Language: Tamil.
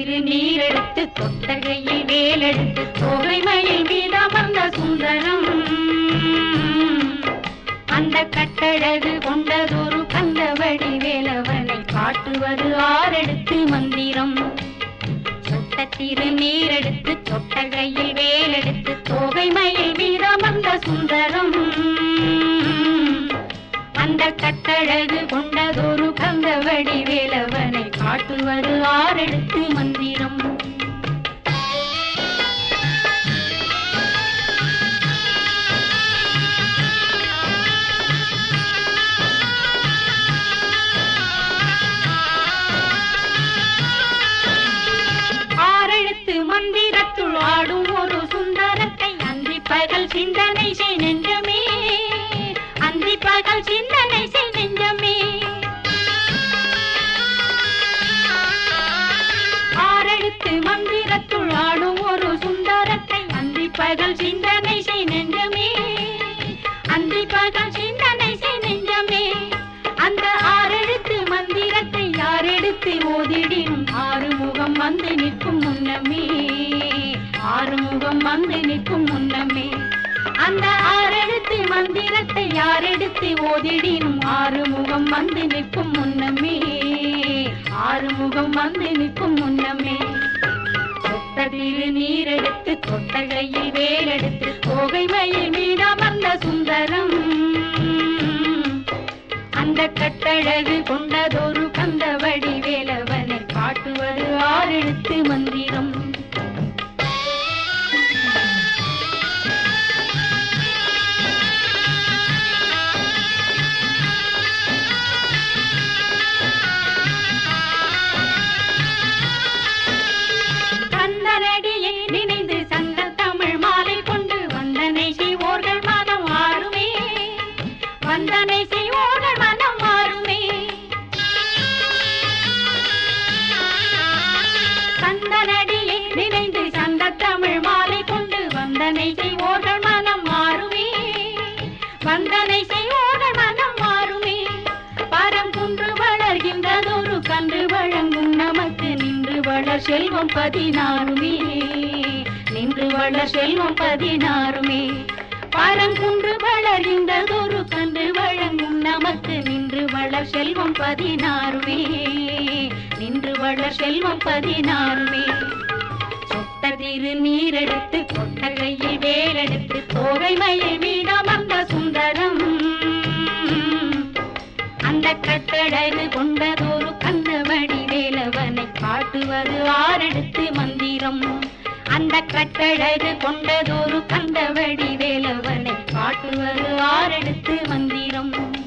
திருநீரெடுத்து தொட்டகையில் வேலெடுத்து தோகை மயில் மீதமர்ந்த சுந்தரம் அந்த கட்டழகு கொண்டதொரு கந்தவடி வேலவனை காட்டுவது ஆரெடுத்து மந்திரம் சொட்ட திருநீரெடுத்து தொட்டகையில் வேலெடுத்து தோகை மயில் மீதமர்ந்த சுந்தரம் அந்த கட்டழகு கொண்டதொரு கந்தவடி வேலவனை காட்டுவது ஆரெடுத்து மந்திரம் ஆறெழுத்து மந்திரத்துள் ஆடும் ஒரு சுந்தரத்தை அந்தி பகல் சிந்தனை செய் நெஞ்சமே அந்தி பகல் சிந்தனை செய் நெஞ்சமே ஆறெழுத்து மந்திரத்துள் ஆடும் ஒரு சுந்தரத்தை அந்தி பகல் சிந்தனை செய் நெஞ்சமே அந்தி பகல் சிந்தனை செய் நெஞ்சமே அந்த ஆறெழுத்து மந்திரத்தை யாரெடுத்து ஓதிடினும் ஆறுமுகம் வந்து நிற்கும் முன்னமே ஆறுமுகம் வந்து நிற்கும் முன்னமே அந்த ஆறெழுத்து மந்திரத்தை யாரெடுத்து ஓதிடினும் ஆறுமுகம் வந்து நிற்கும் முன்னமே ஆறுமுகம் வந்து நிற்கும் முன்னமே சொத்த திருநீரெடுத்து தொட்டகையில் வேலெடுத்து தோகை மயில் மீதமர்ந்த சுந்தரம் அந்த கட்டழகு கொண்டதொரு கந்தவடி வேலவனை காட்டுவது ஆறெழுத்து மந்திரம் கந்தனடியை நினைந்து சங்க தமிழ் மாலை கொண்டு வந்தனை செய்வோர்கள் மனம் மாறுமே வந்தனை செய்வோர்கள் மனம் மாறுமே கந்தனடியை நினைந்து சங்க தமிழ் மாலை கொண்டு வந்தனை செய்வோர்கள் மனம் மாறுமே வந்தனை செய்வோர்கள் மனம் மாறுமே பரங்குன்று வளர்கின்றதொரு கன்று வழங்கும் நமக்கு நின்று வளர் செல்வம் பதினாறுமே நின்று வளர் செல்வம் பதினாறுமே பரங்குன்று வளர்கின்றதொரு கன்று வழங்கும் நமக்கு நின்று வளர் செல்வம் பதினாறுமே நின்று வளர் செல்வம் பதினாறுமே சொட்ட திருநீரெடுத்து கொட்டகையில் வேலெடுத்து தோகை மயில் மீதமர்ந்த சுந்தரம் அந்த கட்டழகு கொண்டதொரு கந்தவடி வேலவனை காட்டுவது ஆரெடுத்து மந்திரம் அந்த கட்டழகு கொண்டதொரு கந்தவடி வேலவனை காட்டுவது ஆரெடுத்து மந்திரம்